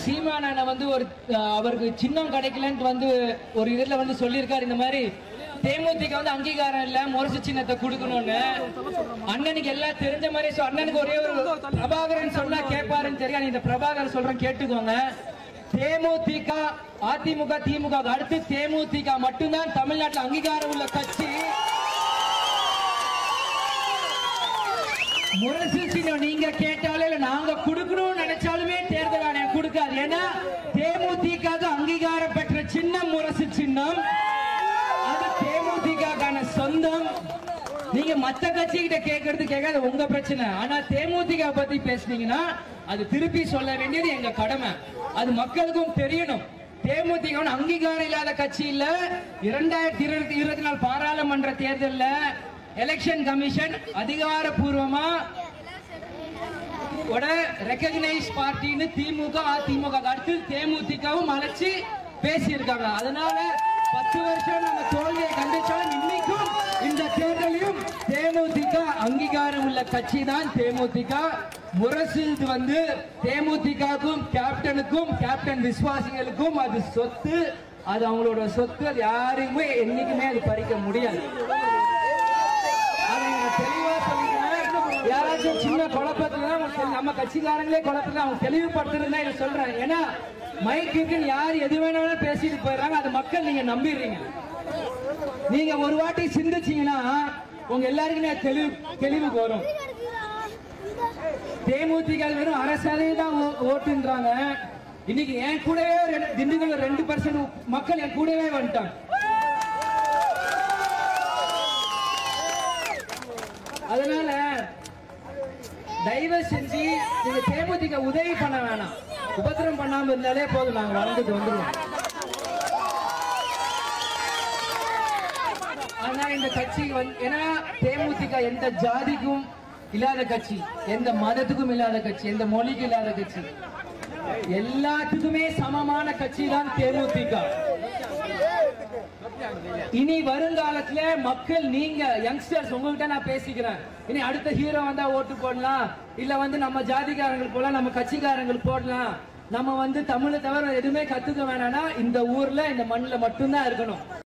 சீமான் அண்ணன் வந்து ஒரு அஹ், அவருக்கு சின்னம் கிடைக்கலன்ட்டு வந்து ஒரு இதுல வந்து சொல்லியிருக்காரு இந்த மாதிரி தேமுதிக வந்து அங்கீகாரம் இல்ல முரசு சின்னத்தை கொடுக்கணும்னு அண்ணனுக்கு எல்லாம் தெரிஞ்ச மாதிரி சொ- அண்ணனுக்கு ஒரே ஒரு பிரபாகரன் சொன்னா கேட்பாருன்னு தெரியும் இந்த பிரபாகரன் சொல்றேன் கேட்டுக்கோங்க தேமுதிக அதிமுக திமுக க்கு அடுத்து தேமுதிக மட்டும்தான் தமிழ்நாட்டில் அங்கீகாரம் உள்ள கட்சி முரசு சின்னம் நீங்க கேட்டாலும் இல்ல நாங்க கொடுக்கணும்னு நினைச்சாலுமே தேர்தல் ஆணையம் கொடுக்காது ஏன்னா தேமுதிக க்கு அங்கீகாரம் பெற்ற சின்னம் முரசு சின்னம் அது தேமுதிகான சொந்தம் நீங்க மத்த கட்சி கிட்ட கேட்கறது கேட்காது உங்க பிரச்சனை ஆனா தேமுதிக பத்தி பேசுனீங்கன்னா அது திருப்பி சொல்ல வேண்டியது எங்க கடமை அது மக்களுக்கும் தெரியணும் தேமுதிக ன்னு அங்கீகாரம் இல்லாத கட்சி இல்ல இரண்டாயிரத்தி இருபத்தி இருபத்தி நாலு பாராளுமன்ற தேர்தல்ல எலெக்ஷன் கமிஷன் அதிகாரப்பூர்வமா ரெக்கக்னைஸ் பார்ட்டின்னு திமுக அதிமுக க்கு அடுத்து தேமுதிகவும் அழைச்சு பேசியிருக்காங்க அதனால பத்து வருஷம் நம்ம தோல்வியை கண்டிச்சாலும் இன்னைக்கும் இந்த தேர்தலையும் தேமுதிக அங்கீகாரம் உள்ள கட்சி தான் தேமுதிக முரசு இது வந்து தேமுதிகவுக்கும் கேப்டனுக்கும் கேப்டன் விசுவாசிகளுக்கும் அது சொத்து அது அவங்களோட சொத்து அது யாருக்குமே என்னைக்குமே அது பறிக்க முடியாது அதை நான் தெளிவா சொல்லிக்கிறேன் யாராச்சும் சின்ன குழப்பத்துல தான் அவங்க தெளி- நம்ம கட்சிக்காரங்களே குழப்பத்துல அவங்க தெளிவுபடுத்துறது தான் இதை சொல்றேன் ஏன்னா மைக்கு யார் எது வேணாலும் பேசிட்டு போயிடுறாங்க அது மக்கள் நீங்க நம்பிடுறீங்க நீங்க ஒரு வாட்டி சிந்திச்சீங்கன்னா உங்க எல்லாருக்குமே தெளிவு தெளிவுக்கு வரும் தேமுதிக வெறும் அரசாலே தான் ஓ- ஓட்டுன்றாங்க இன்னைக்கு என் கூடவே ரெண்டு- திண்டுக்கல்ல ரெண்டு பர்சன்ட் மக்கள் என் கூடவே வந்துட்டாங்க அதனால தயவு செஞ்சு நீங்க தேமுதிக உதவி பண்ண வேணாம் உபத்திரம் பண்ணாம இருந்தாலே போதும் நாங்க வளர்ந்துட்டு வந்துருவோம் ஆனா இந்த கட்சி வந்து ஏன்னா தேமுதிக எந்த ஜாதிக்கும் இல்லாத கட்சி எந்த மதத்துக்கும் இல்லாத கட்சி எந்த மொழிக்கும் இல்லாத கட்சி எல்லாத்துக்குமே சமமான கட்சி தான் தேமுதிக இனி வருங்காலத்துல மக்கள் நீங்க யங்ஸ்டர்ஸ் உங்ககிட்ட நான் பேசிக்கிறேன் இனி அடுத்த ஹீரோ வந்தா ஓட்டு போடலாம் இல்ல வந்து நம்ம ஜாதிக்காரங்களுக்கு போடலாம் நம்ம கட்சிக்காரங்களுக்கு போடலாம் நம்ம வந்து தமிழை தவிர எதுவுமே கத்துக்க வேணாம்னா இந்த ஊர்ல இந்த மண்ணுல மட்டும்தான் இருக்கணும்